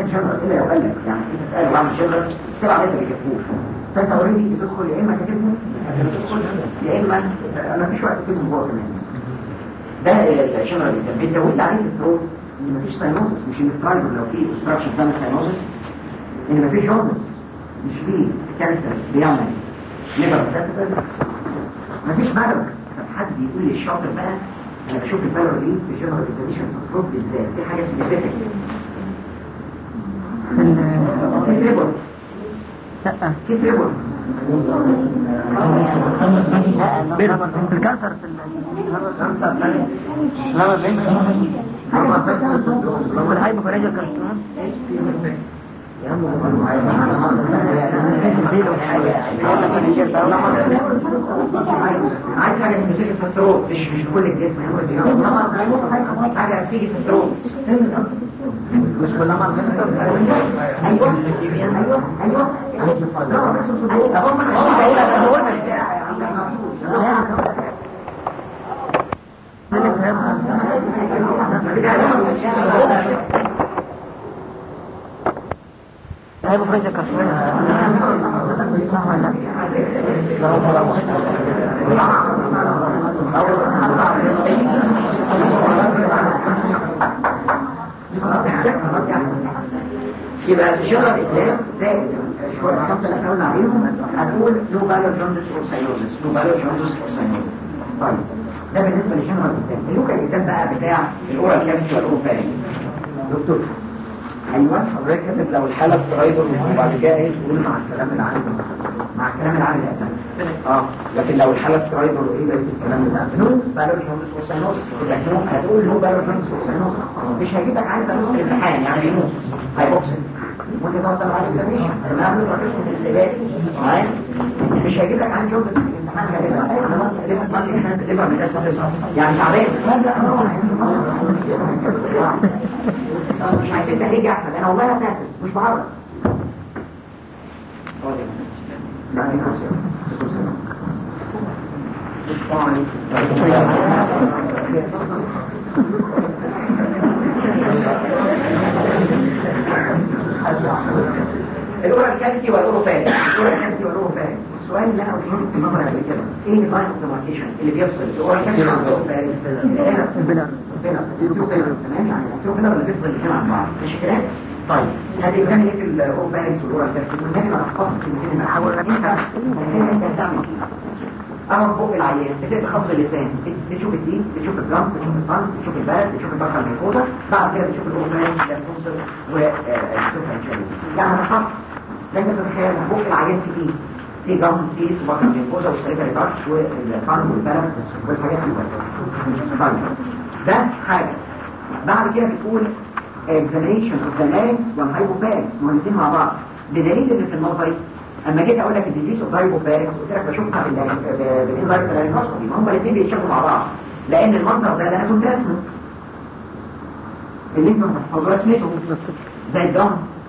محتاج جنرال الا لو قال لك يعني انت تسال واعمل جنرال السبع ما بيكفوش فانت اوريدي بتدخل يا اما كاتبهم يا اما ما فيش وقت تكتبهم جوه كمان ده الجنرال بتزود عليه الثروت ان مفيش ساينوزس مش الاسترايدر لو في استراكشر ده ساينوزس ان مفيش جوندس مش فيه كانسر بيعمل ليفر مفيش مرض طب حد يقول لي الشاطر بقى انا بشوف البالور دي في جنرال اكزاميشن في الفروض بالذات دي حاجه سبيسيفيك كيس ريبورت لا كيس ريبورت في الكانسر في هو الهايبوكوريجيا كارسينوم عايز حاجه سبيسيفيك في الثروت مش مش في كل الجسم حاجه تيجي في الثروت مش كل مرة ايوه ايوه ايوه ايوه هم هم الهايبوكوريجيا كارسينوم يبقى في شهر الإسلام زائد شوية الخمسة اللي احنا قلنا عليهم هنقول نو بالو جوندس اور ساينوزس نو بالو جوندس اور ساينوزس طيب ده بالنسبة لشهر الإسلام اللوكا الإسلام بقى بتاع الأورال كافيتي والأوروفاري دكتور ايوه حضرتك كاتب لو الحاله استرايدر وبعد كده ايه تقول مع الكلام العام مع الكلام العام ده اه لكن لو الحاله استرايدر ايه بس الكلام ده نو بالو جوندس اور ساينوزس نو هتقول نو بالو جوندس اور ساينوزس مش هيجيبك عايز في الامتحان يعني بيموت هيبوكسل وانت تقعد تبع على الاكزاميشن لما اعمل رئيس من الاستباق معايا مش هيجيب لك عن جوب الامتحان غالبا يعني شعبين مش عايزين تهيج احمد انا والله هتنافس مش بعرف الأولى الكافيتي والأوروفاري الأولى الكافيتي والأوروفاري السؤال اللي أنا قلته في النظر قبل كده إيه اللاين اوف ديماركيشن اللي بيفصل الأولى الكافيتي والأوروفاري هنا البنر البنر تمام يعني البنر اللي بيفصل الاثنين عن بعض مش كده طيب هذه بتعمل ايه في الاوروفاري والأولى الكافيتي والنبي ما تخصص كلمتين ما حاول انت انت بتعمل اهو فوق العيان بتبقى خفض اللسان بتشوف الدين بتشوف الجنب بتشوف القلب بتشوف البلد بتشوف البشره الميكوزا بعد كده بتشوف الاوروفاري والتنصر وتشوف الجلد يعني خفض لازم تتخيل فوق العيان في ايه في جنب في بشره الميكوزا والسليفري بارش والقلب والبلد والحاجات دي طيب ده حاجه بعد كده بتقول examination of the legs والهايبوفاريكس مهندسين مع بعض بدليل ان في النظري اما جيت اقول لك الديزيز اوف هايبوفاريكس قلت لك بشوفها بالانزايم الانوسكوبي ما هم الاثنين بيتشافوا مع بعض لان المنظر ده اللي انا كنت رسمه اللي انتم بتحفظوا رسمته زي الدم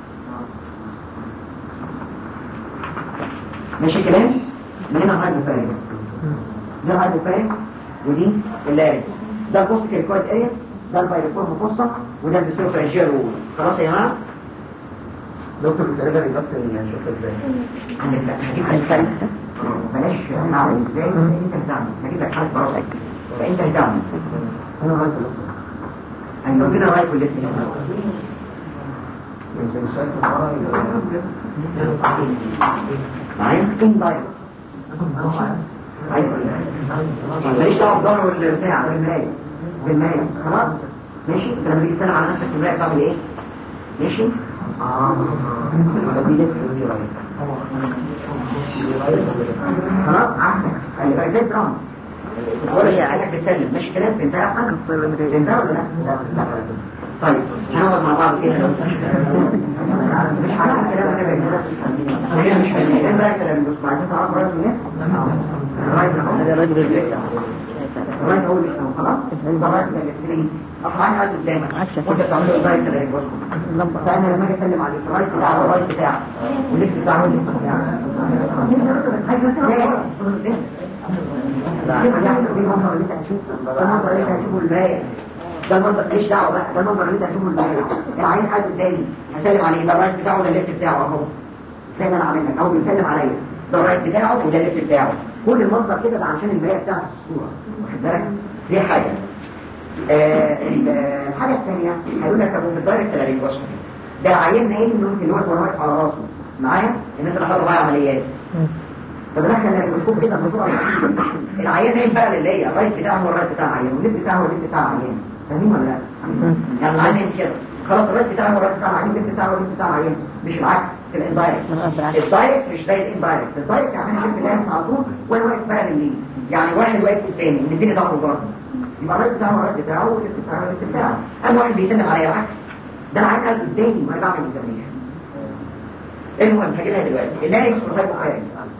ماشي الكلام من هنا هايبوفاريكس ده الهايبوفاريكس ودي اللاريكس ده البوست كيركويد اريا ده البايرفورم فوسا وده البسيوفرنجيال وول خلاص يا جماعه دكتور الدرجة بيبطل نشوف ازاي هنتكلم بلاش نعمل ازاي انت بتعمل هجيب لك حالة براسك فانت بتعمل انا رايك ايوه كده رايك اللي اسمه معايا فين باير ماليش دعوه بضهر والبتاع بالمرايه بالمرايه خلاص ماشي انت لما تيجي تسال على نفسك في المرايه بتعمل ايه ماشي خلاص عندك اللي زي درام ولا هي عايزك تتسلم ماشي كلام فهمتها يا احمد فهمتها ولا لا طيب هنقعد مع بعض كده مش عارف الكلام ده كده مش فاهمين بقى الكلام بس بعدين تعرف رايك الناس رايك رايك اقول لك خلاص ده رايك الاثنين اصلا انا قاعد قدامك وانت بتعمل له رايك كده فانا لما اجي اسلم عليك رايك بتاع الرايك بتاعك والليفت بتاعه والليفت بتاعك المنظر اللي انت هتشوفه المنظر اللي انت هتشوفه المرايه ده المنظر ماليش دعوه بقى ده المنظر اللي انت هتشوفه امبارح العين قاعد قدامي هسلم عليه ده الرايت بتاعه وده الليفت بتاعه اهو زي ما انا عامل لك اهو بيسلم عليا ده الرايت بتاعه وده الليفت بتاعه كل المنظر كده ده عشان المرايه بتاعت الصوره واخد بالك دي حاجه آه الحاجه الثانيه هيقول لك ابو في الدايركت لارينجوسكوبي ده عيان نايم ممكن يقعد واقف على راسه معايا الناس اللي حضروا معايا عمليات فبدخل الميكروسكوب كده بصوره العيان نايم بقى اللي هي الرايت بتاعه هو الرايت بتاع العيان والليفت بتاعه هو الليفت بتاع العيان فاهمين ولا لا؟ يعني العيان نايم كده خلاص الرايت بتاعه هو الرايت بتاع العيان والليفت بتاعه هو الليفت بتاع العيان مش العكس في الاندايركت الدايركت مش زي الاندايركت الدايركت يعني انا شفت لايف على طول وانا واقف بقى ليه يعني واحد واقف قدامي مديني ظهره برضه يبقى الرايت بتاعه هو الرايت بتاعه والليفت بتاعه هو الليفت بتاعه اما واحد بيسلم عليا العكس ده العيان قاعد قدامي وانا بعمل اكزامينشن المهم هجيبها دلوقتي اللاريكس والهايبوفارينكس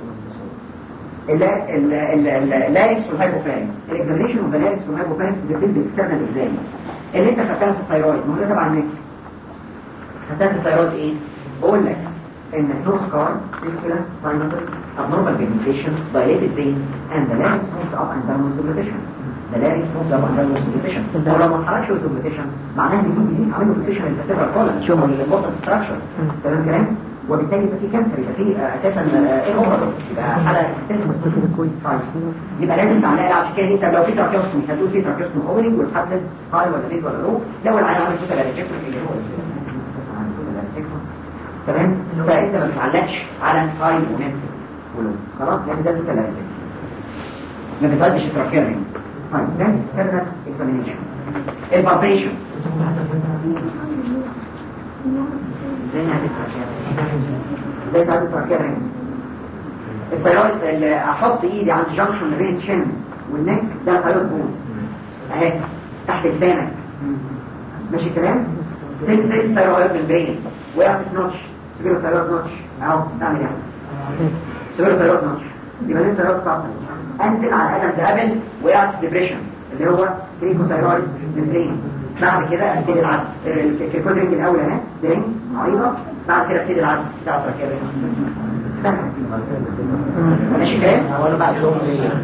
اللاريكس والهايبوفارينكس الاكزامينشن اوف اللاريكس والهايبوفارينكس بتبدا اكسترنال ازاي اللي انت خدتها في الثايرويد ما هو ده تبع النكس خدتها في الثايرويد ايه بقول لك ان النور سكار فيسكولا ساينوتر abnormal pigmentation dilated vein and the larynx moves up and down with deglutition the larynx moves up and down with deglutition ولو ما اتحركش with deglutition معناه ان دي ديزيز عامل deglutition الفاتيرال كولن شو من الامبورتنت ستراكشر تمام كلام وبالتالي يبقى في كانسر يبقى في اساسا ايه هو يبقى حاله كويس يبقى لازم تعملها عشان كده انت لو في تراكيوستومي هتقول في تراكيوستومي اوبننج وتحدد هاي ولا بيت ولا لو لو العيان عامل كده ريجكتور اللي هو تمام فانت ما بتعلقش على هاي ونفس ولو خلاص يعني ده انت لا ما بتعدش التراكيوستومي طيب ده external examination البالبيشن ازاي نعمل ازاي تعمل تراكير الثيرويد اللي احط ايدي عند جنكشن ما بين الشن والنك ده ثيرويد بون اهي تحت لسانك ماشي الكلام تنزل ثيرويد من البرين وقع في نوتش سبيرو ثيرويد نوتش اهو تعمل ايه سبيرو ثيرويد نوتش يبقى ده ثيرويد صعب انزل على ادم دابل وقعت في ديبريشن اللي هو كريكو ثيرويد ممبرين بعد كده ابتدي العد في الكودرينج الاول اهي درينج عريضه بعد كده ابتدي العد بتاع التركيبه ماشي كده ولا بعد يوم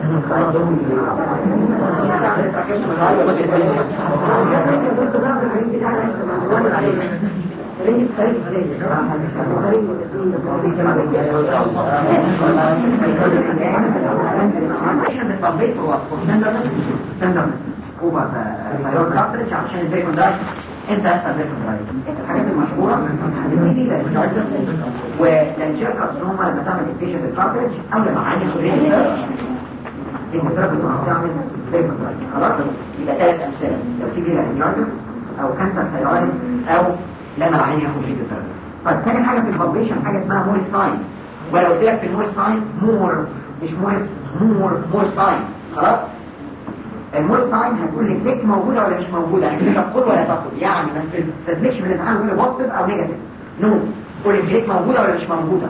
اوفر ثايرويد كابتريج عشان البيكون دايت انت اسال بيكون دايت الحاجات المشهوره هتبتدي للجاردس والانجير كارسينوما لما تعمل انفيشن بالكارتريج او لما عندي سوريين الانترابي تعمل بيكون دايت خلاص يبقى ثلاث امثله لو تيجي للجاردس او كانسر ثايرويد او لما العين ياخد فيديو ثيرابي طيب ثاني حاجه في الفالبيشن حاجه اسمها موري ساين ولو قلت لك في الموري ساين مور مش مورس مور مور ساين خلاص المور ساين هتقول لي كليك موجودة ولا مش موجودة يعني تدخل ولا تدخل يعني ما تستدلكش من الامتحان تقول لي بوزيتيف او نيجاتيف نو قول لي كليك موجودة ولا مش موجودة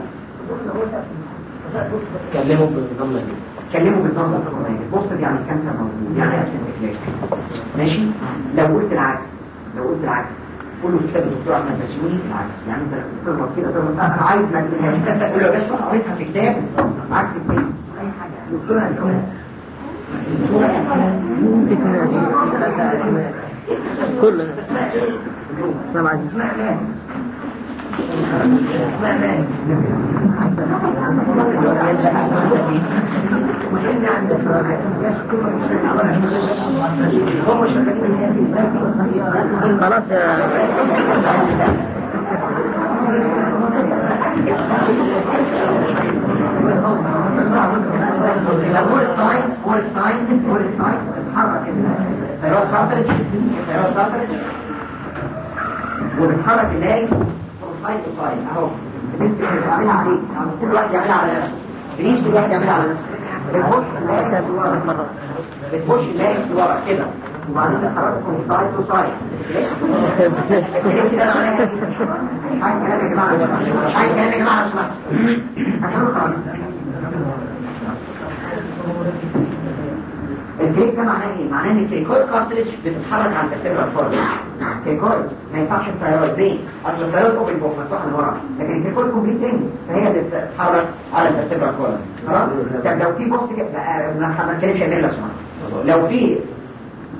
كلموا بالنظام ده كلموا بالنظام ده بوزيتيف يعني الكانسر موجود يعني ابسنت كليك ماشي لو قلت العكس لو قلت العكس قول له كتاب الدكتور احمد بسيوني العكس يعني انت تغلط كده تغلط انا عايز ما تقول له بس انا قريتها في كتاب عكس الكلمه اي حاجه دكتور هيقول كلنا ما معاك خلاص هو الساين هو الساين هو الساين بتتحرك الثيرويد كارتريج الثيرويد كارتريج وبتحرك اللاي سايد تو سايد اهو بتمسك بتعملها عليك يعني كل واحد يعملها على نفسه بليز كل واحد يعملها على نفسه بتخش اللاي لورا بتخش اللاي لورا كده وبعدين تتحرك من سايد تو سايد الكلام كده انا معناها مش عايز كلام يا جماعه مش عايز كلام يا جماعه اسمع عشان خلاص الكريك ده معناه ايه؟ معناه ان الكريكويد كارتريج بتتحرك عند الفيبرال فورم الكريكويد ما ينفعش الثيرويد ليه؟ اصل الثيرويد اوبن بوك مفتوح من ورا لكن الكريكويد كومبليت رينج فهي بتتحرك على الفيبرال فورم خلاص؟ طب لو في بوست كده ما ما تكلمش يا مير لو سمحت لو في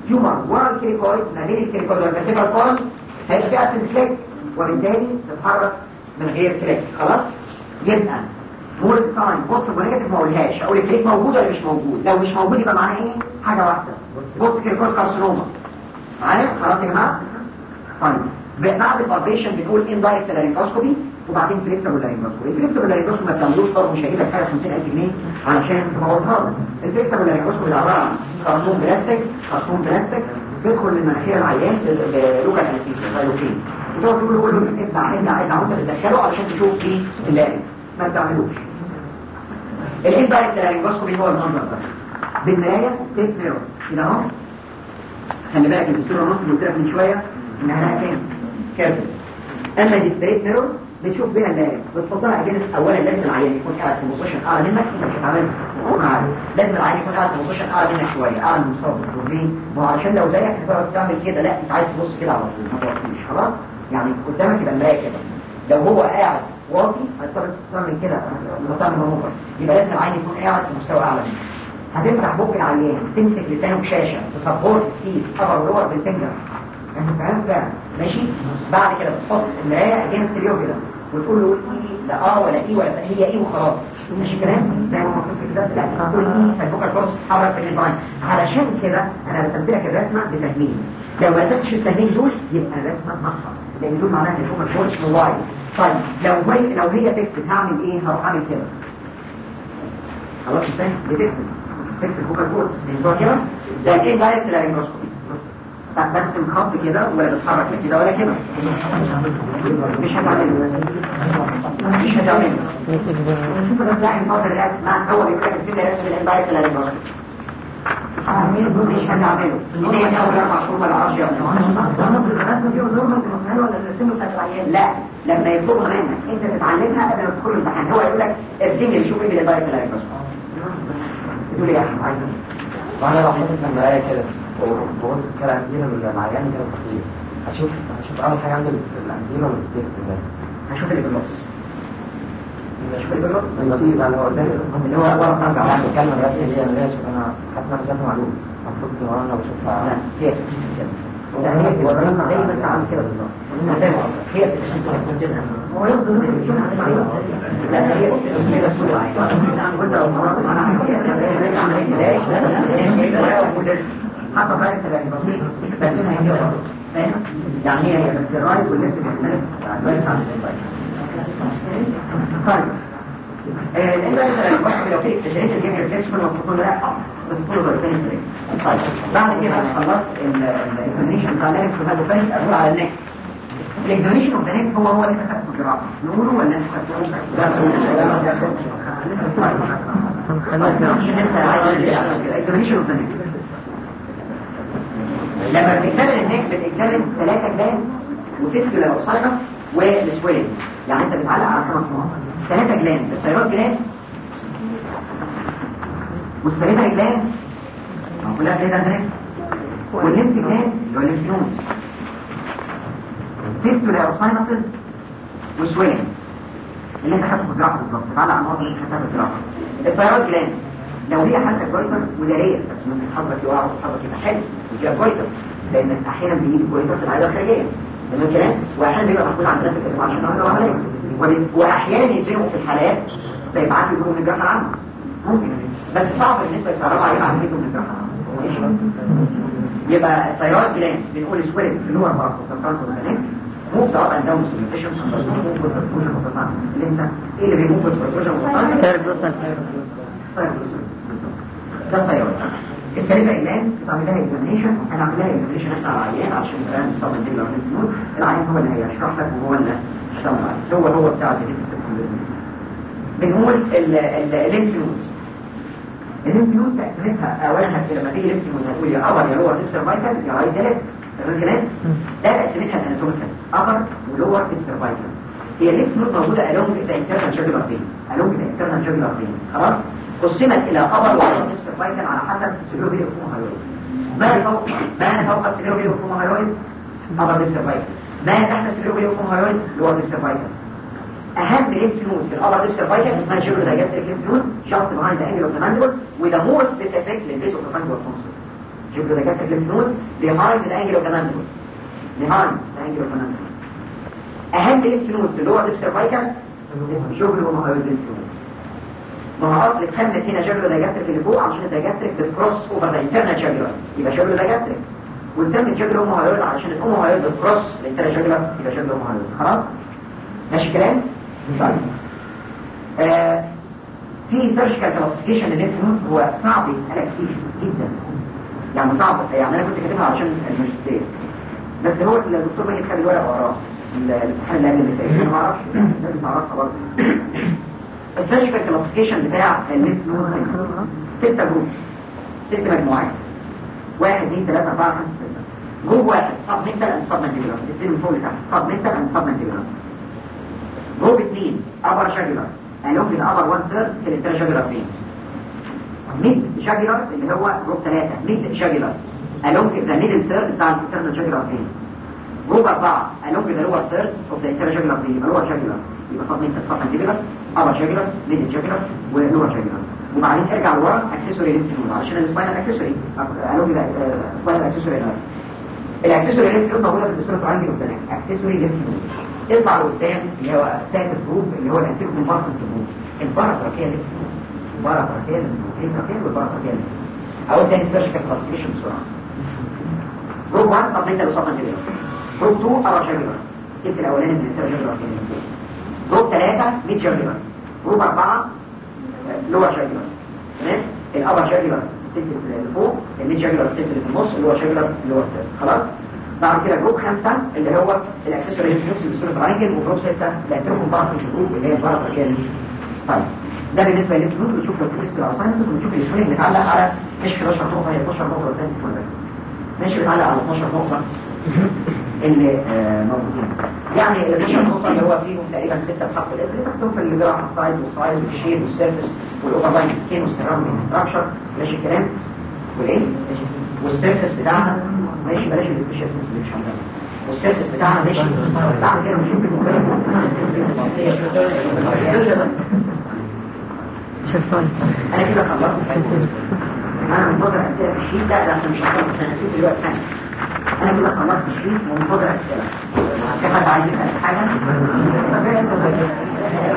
تيومر ورا الكريكويد ما بين الكريكويد والفيرتيبرال كولم هيبقى فيها سنفليك وبالتالي تتحرك من غير كليك خلاص يبقى مور ساين بوست ونيجاتيف ما اقولهاش اقول الكليك موجود ولا مش موجود لو مش موجود يبقى معناه ايه حاجه واحده بوست كريكويد كارسينوما معايا خلاص يا جماعه طيب بعد الباربيشن بنقول اندايركت لارينجوسكوبي وبعدين فليكسبل لارينجوسكوبي الفليكسبل لارينجوسكوبي ما بتعملوش برضه مش هيجيب حاجه 50000 جنيه علشان تبوظها لك الفليكسبل لارينجوسكوبي عباره عن خرطوم بلاستيك خرطوم بلاستيك بيدخل لمناخير العيان بلوكال انستيزيا زيلوكين وتقعد تقول له قول له ابدع ابدع ابدع وانت بتدخله علشان تشوف فيه اللاري ما بتعملوش الاندايركت لارينجوسكوبي هو المنظر ده بالمرايه ستيت ميرور كده اهو خلي بالك الدكتور النص اللي قلت لك من شويه انها كام كافر اما دي ستريت ميرور بتشوف بيها اللاري بتفضلها اجنس اولا لازم العيان يكون قاعد في بوزيشن اعلى منك انت مش هتعملها لازم العيان يكون قاعد في بوزيشن اعلى منك شويه اعلى من المصاب ليه؟ ما هو علشان لو زيك هتقعد تعمل كده لا انت عايز تبص كده على طول ما توقفيش خلاص يعني قدامك يبقى المرايه كده لو هو قاعد واطي هتضطر تعمل كده تعمل مانوفر يبقى لازم العيان يكون قاعد في مستوى اعلى منك هتفتح بق العيان تمسك لسانه بشاشه تسبورت كتير ابر ولور بالفنجر انت فاهم ده ماشي بعد كده تحط المرايه جنب اليوم كده وتقول له ايه لا اه ولا ايه ولا لا هي ايه وخلاص ماشي كلام زي ما مكتوب في الكتاب لا تقول ايه فالبوكر كورس تتحرك في الديزاين علشان كده انا رسمت لك الرسمه بتهميل لو ما رسمتش التهميل دول يبقى الرسمه ناقصه لان دول معناها ان البوكر كورس موبايل طيب لو هي لو هي تكتب هعمل ايه هروح اعمل كده خلاص فاهم بتكتب تكتب البوكر كورس مش كده ده ايه دايركت لارينجوسكوبي برسم خط كده ولا بتحرك لا كده ولا كده مش هتعمله مش هتعمله شوف ده تلاقي الموضوع الرسم مع هو بيكتب في الرسم الانبايت اللي هيبقى مش هتعمله دي هي اول اربع شهور ولا 10 لا لما يطلبها منك انت تتعلمها قبل ما تدخل الامتحان هو يقول لك ارسم لي شوف ايه بالانبايت اللي هيبقى تقول ايه يا احمد عايز وانا لو حطيت في المرايه كده وبص كده عندنا من العيان كده خطير هشوف هشوف اول حاجه عندي الانتيرو والستيكس ده هشوف اللي بالنص هشوف اللي بالنص النصيب اللي هو قدامي اللي هو ورا ارجع بعمل كلمه دلوقتي اللي هي ملاش انا حاسس ان انا شايف معلومه المفروض ان انا بشوفها لا هي تفسير كده لا هي ورانا زي ما انت عامل كده بالظبط هي تفسير كده هو يقصد ان انت تشوف لا هي تفسير كده طول حتى ذلك تلاقي بسيط بس هنا هي فاهم يعني هي هي بس الرايت والليفت بيختلف الرايت عن طيب انت مثلا لو في استشهاد الجيم ريفلكس كنا بنقول لا بنقول له طيب بعد كده خلصت الاكزامينشن بتاع النكس وهذا فاهم اقول على النكس الاكزامينشن اوف ذا نكس هو هو اللي انت خدته في الجراحه نقوله ولا انت الاكزامينشن اوف ذا نكس لما بنكتمل النك بنكتمل ثلاثة جلان وتسكيولا اوساينس والسويل يعني انت بتعلق على خمس نقط ثلاثة جلان الثيرويد جلان والسليمة جلان كلها كده هناك والليمف جلان اللي هو الليمفيونز تسكيولا اوساينسز وسويل اللي انت خدته في الجراحة بالظبط بتعلق على النقط اللي انت خدتها في الجراحة الثيرويد جلان لو هي حتى كويسر ودارية بس ممكن تحضرك يقع وتحضرك يبقى حلو وفيها كويسر لان احيانا بيجي كويسر في العيادة الخارجية تمام كلام واحيانا بيبقى محطوط عندنا في الاسبوع عشان نعمل عملية واحيانا ينزلوا في الحالات فيبعتوا يجيبوا من الجراحة العامة ممكن بس صعب بالنسبة يسرعوا عليه بعد يجيبوا من الجراحة العامة يبقى الثيرويد جلاند بنقول سويلت في نور بارك وكفرانك وكذلك مو سواء عندهم سوليوشن اللي انت ايه اللي بيموت بالسوليوشن ده الطيران السليمة إيمان تعمل لها إكزامينيشن أنا أعمل لها إكزامينيشن أحنا على العيان عشان الكلام الصوم اللي لو نقول العيان هو اللي هيشرح لك وهو اللي اشتغل عليه هو هو بتاع الجديد بنقول الليمفيوز الليمفيوز تقسيمتها أولا لما تيجي الليمفيوز هتقول يا أبر يا لور سيرفايكال يا رايت ديلت تمام كلام ده تقسيمتها الاناتوميكال أبر ولور سيرفايكال هي الليمفيوز موجودة along the internal jugular vein along the internal jugular vein خلاص قسمت الى خبر وعلى السيرفايكال على حسب السيلوبي والفومهايرويد ما فوق ما فوق السيلوبي والفومهايرويد خبر السيرفايكال ما تحت السيلوبي والفومهايرويد لور السيرفايكال اهم ليمف نود في الابر السيرفايكال اسمها جيرو دايجاستريك ليمف نود جاست بيهايند ذا انجل اوف ذا ماندبل وذا مور سبيسيفيك للبيس اوف ذا ماندبل تونسل شوفوا ده جاتك للفنون behind the angle of the mandible behind the angle of the mandible اهم ليمف في اللور ليف سيرفايكال اسمه شغل ومهايد ليمف ما هو اصل اتخمت هنا شغل دايجاتريك اللي فوق عشان الدايجاتريك بتكروس اوفر ذا انترنال شغل يبقى شغل دايجاتريك وتسمي شغل هوموهايد عشان الهوموهايد بتكروس الانترنال شغل يبقى شغل هوموهايد خلاص ماشي كلام طيب آه في سيرجيكال كلاسيفيكيشن للليمف هو صعب يتقال كتير جدا يعني صعب يعني انا كنت كاتبها عشان الماجستير بس هو الدكتور مجد خد الورقه وراه الامتحان اللي قبل اللي فات انا ما اعرفش لازم اعرفها برضه السيرجيكال كلاسيفيكيشن بتاع الليمف نود ستة جروبس ست مجموعات واحد اثنين ثلاثة أربعة خمسة ستة جروب واحد صاب ميتال اند صاب مانتيبولار الاثنين من فوق لتحت صاب ميتال اند صاب مانتيبولار جروب اثنين ابر شاجولار الوم الابر 1 ثيرد في الانتر شاجولار فين ميد شاجولار اللي هو جروب ثلاثة ميد شاجولار الوم ذا ميدل ثيرد بتاع الانتر شاجولار فين جروب أربعة الوم ذا لور ثيرد اوف ذا انتر شاجولار فين يبقى لور شاجولار يبقى صاب ميتال صاب مانتيبولار ابر شاجولار ميدل شاجولار ولور شاجولار وبعدين ارجع لورا اكسسوري ليمف نود عشان السباينال اكسسوري قالوا كده سباينال اكسسوري نود الاكسسوري ليمف نود موجوده في الدستور الفرنجي والبنات اكسسوري ليمف نود اطلع لقدام اللي هو ساكت جروب اللي هو الانتيك من بارت الجروب الباراتراكيه ليمف نود الباراتراكيه ليمف نود الباراتراكيه والباراتراكيه ليمف نود اول تاني سيرجيكال كلاسيفيكيشن بسرعه جروب 1 طب انت لو صدمت بيه جروب 2 ارا شاجر جبت الاولاني من السيرجيكال جروب 3 ميد شاجر جروب 4 لور شاجر تمام الابر شاجر السلك اللي فوق الميد شاجر السلك اللي في النص اللي هو شاجر اللي هو خلاص بعد كده جروب خمسة اللي هو الاكسسوري نفس البسورة تراينجل وجروب ستة اللي هتركم بارت في الجروب اللي هي البارت ركال طيب ده بالنسبة للفلوس بنشوف لو في العصاينس ونشوف الاسمين متعلق على مش 11 نقطة هي 12 نقطة ولا ماشي متعلق على 12 نقطة اللي آه موجودين يعني ال 12 نقطة اللي هو فيهم تقريبا 6 بحق الاسر تحتهم في الجراحة السايد والسايد والشير والسيرفس والاوفرلاين سكين والسيراوندينج ستراكشر ماشي الكلام والايه والسيرفس بتاعنا ماشي بلاش السبيشال مش عندنا والسيرفس بتاعنا ماشي بعد كده نشوف شرفان انا كده خلصت انا منتظر اسئله في الشيت ده ده عشان مش هخلص انا نسيت دلوقتي حاجه انا كده خلصت الشيت ومنتظر اسئله في حد عايز يسال حاجه